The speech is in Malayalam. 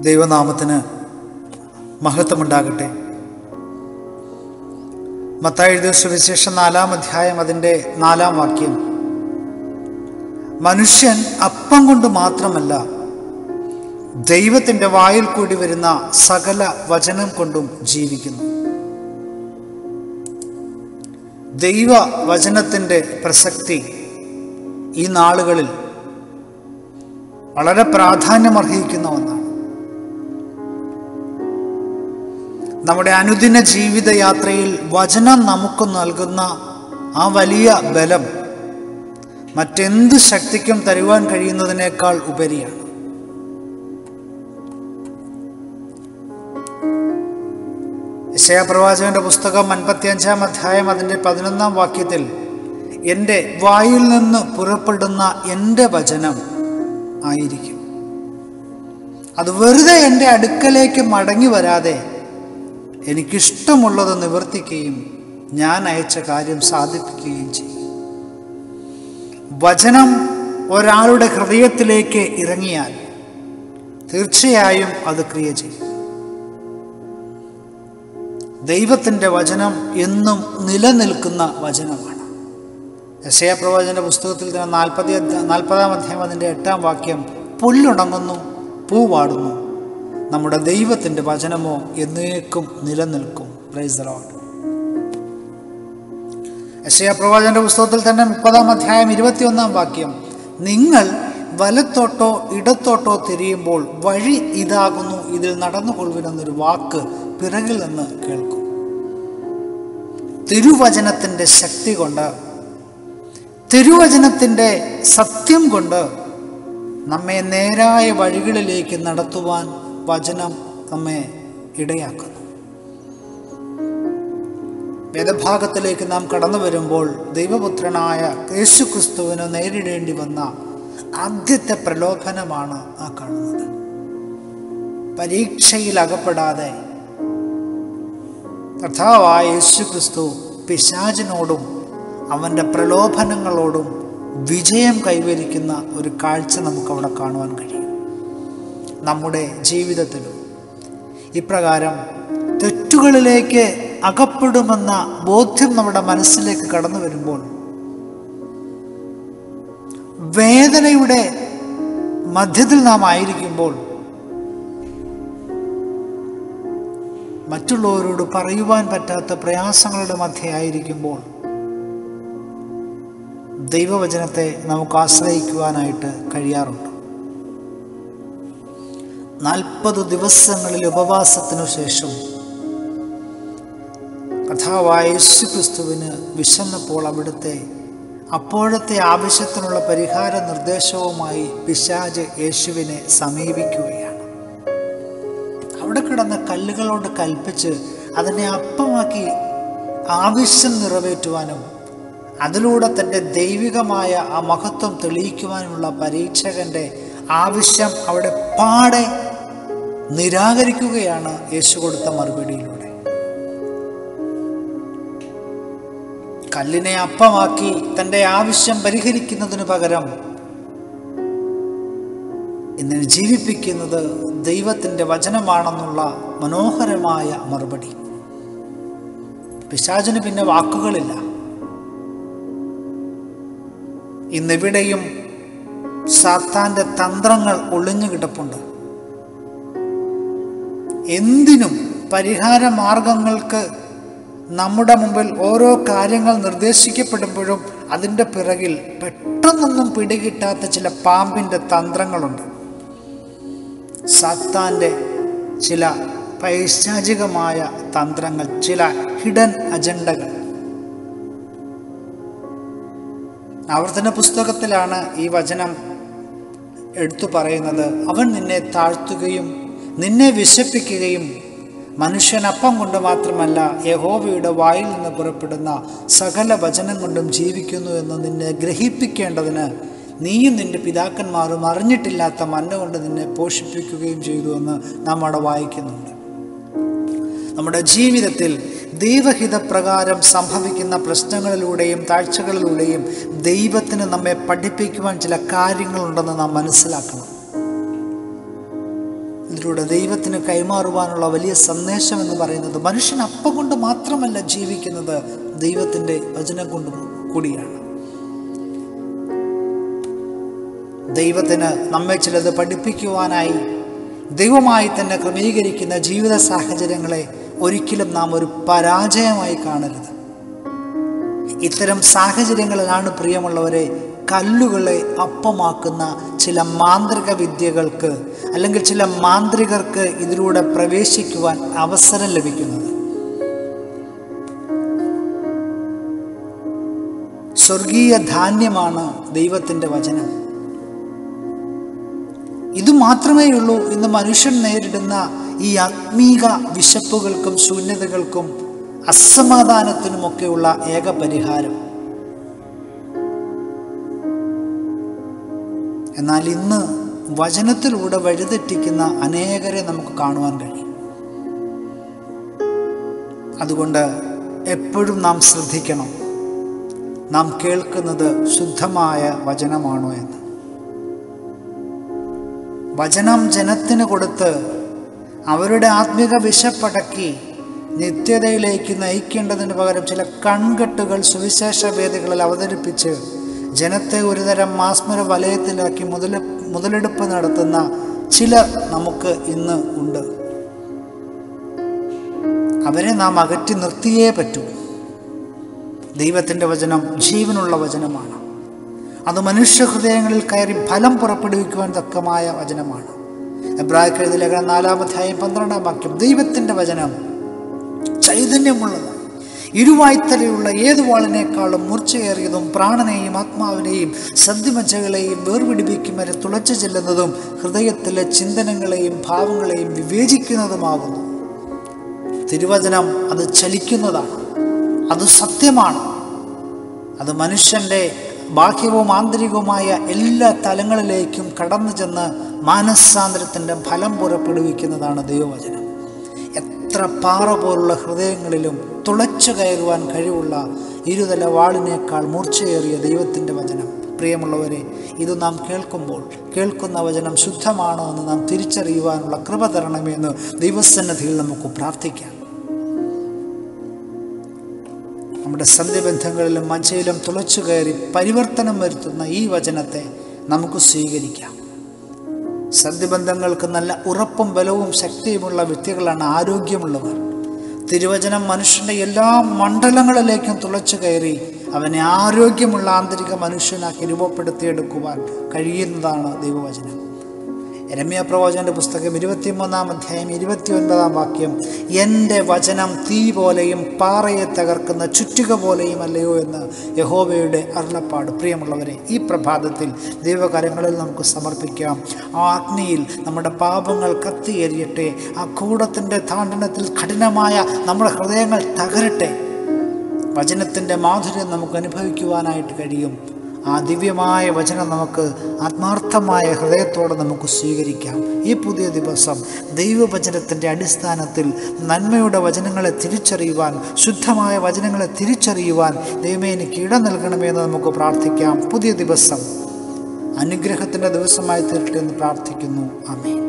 ദൈവനാമത്തിന് മഹത്വമുണ്ടാകട്ടെ മത്തായി എഴുതിയ സുവിശേഷം നാലാം അധ്യായം അതിൻ്റെ നാലാം വാക്യം മനുഷ്യൻ അപ്പം കൊണ്ട് മാത്രമല്ല ദൈവത്തിൻ്റെ വായിൽ കൂടി വരുന്ന സകല വചനം കൊണ്ടും ജീവിക്കുന്നു ദൈവ വചനത്തിൻ്റെ പ്രസക്തി ഈ നാളുകളിൽ വളരെ പ്രാധാന്യമർഹിക്കുന്ന ഒന്നാണ് നമ്മുടെ അനുദിന ജീവിതയാത്രയിൽ വചനം നമുക്ക് നൽകുന്ന ആ വലിയ ബലം മറ്റെന്ത് ശക്തിക്കും തരുവാൻ കഴിയുന്നതിനേക്കാൾ ഉപരിയാണ് പ്രവാചകന്റെ പുസ്തകം അൻപത്തിയഞ്ചാം അധ്യായം അതിൻ്റെ പതിനൊന്നാം വാക്യത്തിൽ എൻ്റെ വായിൽ നിന്ന് പുറപ്പെടുന്ന എൻ്റെ വചനം ആയിരിക്കും അത് വെറുതെ എൻ്റെ അടുക്കലേക്ക് മടങ്ങി വരാതെ എനിക്കിഷ്ടമുള്ളത് നിവർത്തിക്കുകയും ഞാൻ അയച്ച കാര്യം സാധിപ്പിക്കുകയും ചെയ്യും വചനം ഒരാളുടെ ഹൃദയത്തിലേക്ക് ഇറങ്ങിയാൽ തീർച്ചയായും അത് ക്രിയ ചെയ്യും ദൈവത്തിൻ്റെ വചനം എന്നും നിലനിൽക്കുന്ന വചനമാണ് യശയ പ്രവചന പുസ്തകത്തിൽ തന്നെ നാൽപ്പതി നാൽപ്പതാം അധ്യായം അതിൻ്റെ എട്ടാം വാക്യം പുല്ലുണങ്ങുന്നു പൂവാടുന്നു നമ്മുടെ ദൈവത്തിൻ്റെ വചനമോ എന്നേക്കും നിലനിൽക്കും പ്രൈസ് ലോഡ് യശയ പ്രവാചന്റെ പുസ്തകത്തിൽ തന്നെ മുപ്പതാം അധ്യായം ഇരുപത്തിയൊന്നാം വാക്യം നിങ്ങൾ വലത്തോട്ടോ ഇടത്തോട്ടോ തിരിയുമ്പോൾ വഴി ഇതാകുന്നു ഇതിൽ നടന്നുകൊള്ളുവിനെന്നൊരു വാക്ക് പിറകിൽ നിന്ന് കേൾക്കും തിരുവചനത്തിൻ്റെ ശക്തി കൊണ്ട് തിരുവചനത്തിൻ്റെ സത്യം കൊണ്ട് നമ്മെ നേരായ വഴികളിലേക്ക് നടത്തുവാൻ വചനം നമ്മെ ഇടയാക്കുന്നു വേദഭാഗത്തിലേക്ക് നാം കടന്നു വരുമ്പോൾ ദൈവപുത്രനായ യേശു ക്രിസ്തുവിന് നേരിടേണ്ടി വന്ന ആദ്യത്തെ പ്രലോഭനമാണ് ആ കാണുന്നത് പരീക്ഷയിൽ അകപ്പെടാതെ കർത്താവായ യേശു ക്രിസ്തു പിശാചിനോടും അവൻ്റെ പ്രലോഭനങ്ങളോടും വിജയം കൈവരിക്കുന്ന ഒരു കാഴ്ച നമുക്ക് അവിടെ കാണുവാൻ കഴിയും നമ്മുടെ ജീവിതത്തിലും ഇപ്രകാരം തെറ്റുകളിലേക്ക് അകപ്പെടുമെന്ന ബോധ്യം നമ്മുടെ മനസ്സിലേക്ക് കടന്നു വരുമ്പോൾ വേദനയുടെ മധ്യത്തിൽ നാം ആയിരിക്കുമ്പോൾ മറ്റുള്ളവരോട് പറയുവാൻ പറ്റാത്ത പ്രയാസങ്ങളുടെ മധ്യ ആയിരിക്കുമ്പോൾ ദൈവവചനത്തെ നമുക്ക് ആശ്രയിക്കുവാനായിട്ട് കഴിയാറുണ്ട് നാൽപ്പത് ദിവസങ്ങളിൽ ഉപവാസത്തിനു ശേഷം കഥാവായ യേശു ക്രിസ്തുവിന് വിശന്നപ്പോൾ അവിടുത്തെ അപ്പോഴത്തെ ആവശ്യത്തിനുള്ള പരിഹാര നിർദ്ദേശവുമായി പിശാജ് യേശുവിനെ സമീപിക്കുകയാണ് അവിടെ കിടന്ന കല്ലുകളോട് കൽപ്പിച്ച് അതിനെ അപ്പമാക്കി ആവശ്യം നിറവേറ്റുവാനും അതിലൂടെ തൻ്റെ ദൈവികമായ ആ മഹത്വം തെളിയിക്കുവാനുമുള്ള പരീക്ഷകന്റെ ആവശ്യം അവിടെ പാടെ നിരാകരിക്കുകയാണ് യേശു കൊടുത്ത മറുപടിയിലൂടെ കല്ലിനെ അപ്പമാക്കി തൻ്റെ ആവശ്യം പരിഹരിക്കുന്നതിന് പകരം ഇന്ന് ജീവിപ്പിക്കുന്നത് ദൈവത്തിൻ്റെ വചനമാണെന്നുള്ള മനോഹരമായ മറുപടി പിശാചിന് പിന്നെ വാക്കുകളില്ല ഇന്നിവിടെയും സാത്താൻ്റെ തന്ത്രങ്ങൾ ഒളിഞ്ഞു കിടപ്പുണ്ട് എന്തിനും പരിഹാര മാർഗങ്ങൾക്ക് നമ്മുടെ മുമ്പിൽ ഓരോ കാര്യങ്ങൾ നിർദ്ദേശിക്കപ്പെടുമ്പോഴും അതിൻ്റെ പിറകിൽ പെട്ടെന്നൊന്നും പിടികിട്ടാത്ത ചില പാമ്പിൻ്റെ തന്ത്രങ്ങളുണ്ട് സാത്താൻ്റെ ചില പൈശാചികമായ തന്ത്രങ്ങൾ ചില ഹിഡൻ അജണ്ടകൾ ആവർത്തന പുസ്തകത്തിലാണ് ഈ വചനം എടുത്തു പറയുന്നത് അവൻ നിന്നെ താഴ്ത്തുകയും നിന്നെ വിശപ്പിക്കുകയും മനുഷ്യൻ അപ്പം കൊണ്ട് മാത്രമല്ല യഹോവയുടെ വായിൽ നിന്ന് പുറപ്പെടുന്ന സകല വചനം കൊണ്ടും ജീവിക്കുന്നു എന്ന് നിന്നെ ഗ്രഹിപ്പിക്കേണ്ടതിന് നീയും നിന്റെ പിതാക്കന്മാരും അറിഞ്ഞിട്ടില്ലാത്ത മന്ന കൊണ്ട് നിന്നെ പോഷിപ്പിക്കുകയും ചെയ്തു എന്ന് നാം അവിടെ വായിക്കുന്നുണ്ട് നമ്മുടെ ജീവിതത്തിൽ ദൈവഹിതപ്രകാരം സംഭവിക്കുന്ന പ്രശ്നങ്ങളിലൂടെയും താഴ്ചകളിലൂടെയും ദൈവത്തിന് നമ്മെ പഠിപ്പിക്കുവാൻ ചില കാര്യങ്ങളുണ്ടെന്ന് നാം മനസ്സിലാക്കണം ഇതിലൂടെ ദൈവത്തിന് കൈമാറുവാനുള്ള വലിയ സന്ദേശം എന്ന് പറയുന്നത് മനുഷ്യൻ അപ്പം കൊണ്ട് മാത്രമല്ല ജീവിക്കുന്നത് ദൈവത്തിൻ്റെ വചനം കൊണ്ടും കൂടിയാണ് ദൈവത്തിന് നമ്മെ ചിലത് പഠിപ്പിക്കുവാനായി ദൈവമായി തന്നെ ക്രമീകരിക്കുന്ന ജീവിത സാഹചര്യങ്ങളെ ഒരിക്കലും നാം ഒരു പരാജയമായി കാണരുത് ഇത്തരം സാഹചര്യങ്ങളിലാണ് പ്രിയമുള്ളവരെ കല്ലുകളെ അപ്പമാക്കുന്ന ചില മാന്ത്രിക വിദ്യകൾക്ക് അല്ലെങ്കിൽ ചില മാന്ത്രികർക്ക് ഇതിലൂടെ പ്രവേശിക്കുവാൻ അവസരം ലഭിക്കുന്നത് സ്വർഗീയ ധാന്യമാണ് ദൈവത്തിൻ്റെ വചനം ഇത് മാത്രമേ ഉള്ളൂ ഇന്ന് മനുഷ്യൻ നേരിടുന്ന ഈ ആത്മീക വിശപ്പുകൾക്കും ശൂന്യതകൾക്കും അസമാധാനത്തിനുമൊക്കെയുള്ള ഏക പരിഹാരം എന്നാൽ ഇന്ന് വചനത്തിലൂടെ വഴിതെറ്റിക്കുന്ന അനേകരെ നമുക്ക് കാണുവാൻ കഴിയും അതുകൊണ്ട് എപ്പോഴും നാം ശ്രദ്ധിക്കണം നാം കേൾക്കുന്നത് ശുദ്ധമായ വചനമാണോ എന്ന് വചനം ജനത്തിന് കൊടുത്ത് അവരുടെ ആത്മിക വിശപ്പടക്കി നിത്യതയിലേക്ക് നയിക്കേണ്ടതിന് പകരം ചില കൺകെട്ടുകൾ സുവിശേഷ വേദികളിൽ അവതരിപ്പിച്ച് ജനത്തെ ഒരുതരം മാസ്മര വലയത്തിലാക്കി മുതൽ മുതലെടുപ്പ് നടത്തുന്ന ചിലർ നമുക്ക് ഇന്ന് ഉണ്ട് അവരെ നാം അകറ്റി നിർത്തിയേ പറ്റൂ ദൈവത്തിൻ്റെ വചനം ജീവനുള്ള വചനമാണ് അത് മനുഷ്യ ഹൃദയങ്ങളിൽ കയറി ഫലം പുറപ്പെടുവിക്കുവാൻ തക്കമായ വചനമാണ് എബ്രാഹിം ലേഖനം നാലാമധ്യായം പന്ത്രണ്ടാം വാക്യം ദൈവത്തിൻ്റെ വചനം ചൈതന്യമുള്ളതാണ് ഇരുവായ്ത്തലയുള്ള ഏത് വാളിനേക്കാളും മൂർച്ചയേറിയതും പ്രാണനെയും ആത്മാവിനെയും സദ്യമജ്ജകളെയും വേർപിടിപ്പിക്കും വരെ തുളച്ചു ചെല്ലുന്നതും ഹൃദയത്തിലെ ചിന്തനങ്ങളെയും ഭാവങ്ങളെയും വിവേചിക്കുന്നതുമാകുന്നു തിരുവചനം അത് ചലിക്കുന്നതാണ് അത് സത്യമാണ് അത് മനുഷ്യൻ്റെ ബാഹ്യവും ആന്തരികവുമായ എല്ലാ തലങ്ങളിലേക്കും കടന്നു ചെന്ന് മാനസാന്തരത്തിൻ്റെ ഫലം പുറപ്പെടുവിക്കുന്നതാണ് ദൈവവചനം എത്ര പാറ പോലുള്ള ഹൃദയങ്ങളിലും തുളച്ചു കയറുവാൻ കഴിവുള്ള ഇരുതല വാളിനേക്കാൾ മൂർച്ചയേറിയ ദൈവത്തിൻ്റെ വചനം പ്രിയമുള്ളവരെ ഇത് നാം കേൾക്കുമ്പോൾ കേൾക്കുന്ന വചനം ശുദ്ധമാണോ എന്ന് നാം തിരിച്ചറിയുവാനുള്ള കൃപ തരണമെന്ന് ദൈവസന്നദ്ധിയിൽ നമുക്ക് പ്രാർത്ഥിക്കാം നമ്മുടെ സന്ധ്യബന്ധങ്ങളിലും മഞ്ചയിലും തുളച്ചു കയറി പരിവർത്തനം വരുത്തുന്ന ഈ വചനത്തെ നമുക്ക് സ്വീകരിക്കാം സന്ധിബന്ധങ്ങൾക്ക് നല്ല ഉറപ്പും ബലവും ശക്തിയുമുള്ള വ്യക്തികളാണ് ആരോഗ്യമുള്ളവർ തിരുവചനം മനുഷ്യൻ്റെ എല്ലാ മണ്ഡലങ്ങളിലേക്കും തുളച്ചു കയറി അവനെ ആരോഗ്യമുള്ള ആന്തരിക മനുഷ്യനാക്കി രൂപപ്പെടുത്തിയെടുക്കുവാൻ കഴിയുന്നതാണ് ദൈവവചനം രമ്യ പ്രവചൻ്റെ പുസ്തകം ഇരുപത്തിമൂന്നാം അധ്യായം ഇരുപത്തി ഒൻപതാം വാക്യം എൻ്റെ വചനം തീ പോലെയും പാറയെ തകർക്കുന്ന ചുറ്റുക പോലെയും അല്ലയോ എന്ന് യഹോവയുടെ അരുളപ്പാട് പ്രിയമുള്ളവരെ ഈ പ്രഭാതത്തിൽ ദൈവകരങ്ങളിൽ നമുക്ക് സമർപ്പിക്കാം ആ അഗ്നിയിൽ നമ്മുടെ പാപങ്ങൾ കത്തിയെരിയട്ടെ ആ കൂടത്തിൻ്റെ താണ്ഡനത്തിൽ കഠിനമായ നമ്മുടെ ഹൃദയങ്ങൾ തകരട്ടെ വചനത്തിൻ്റെ മാധുര്യം നമുക്ക് അനുഭവിക്കുവാനായിട്ട് കഴിയും ആ ദിവ്യമായ വചനം നമുക്ക് ആത്മാർത്ഥമായ ഹൃദയത്തോടെ നമുക്ക് സ്വീകരിക്കാം ഈ പുതിയ ദിവസം ദൈവവചനത്തിൻ്റെ അടിസ്ഥാനത്തിൽ നന്മയുടെ വചനങ്ങളെ തിരിച്ചറിയുവാൻ ശുദ്ധമായ വചനങ്ങളെ തിരിച്ചറിയുവാൻ ദൈവമേ എനിക്ക് ഇടം നൽകണമെന്ന് നമുക്ക് പ്രാർത്ഥിക്കാം പുതിയ ദിവസം അനുഗ്രഹത്തിൻ്റെ ദിവസമായി തീരട്ടെ എന്ന് പ്രാർത്ഥിക്കുന്നു ആമേൻ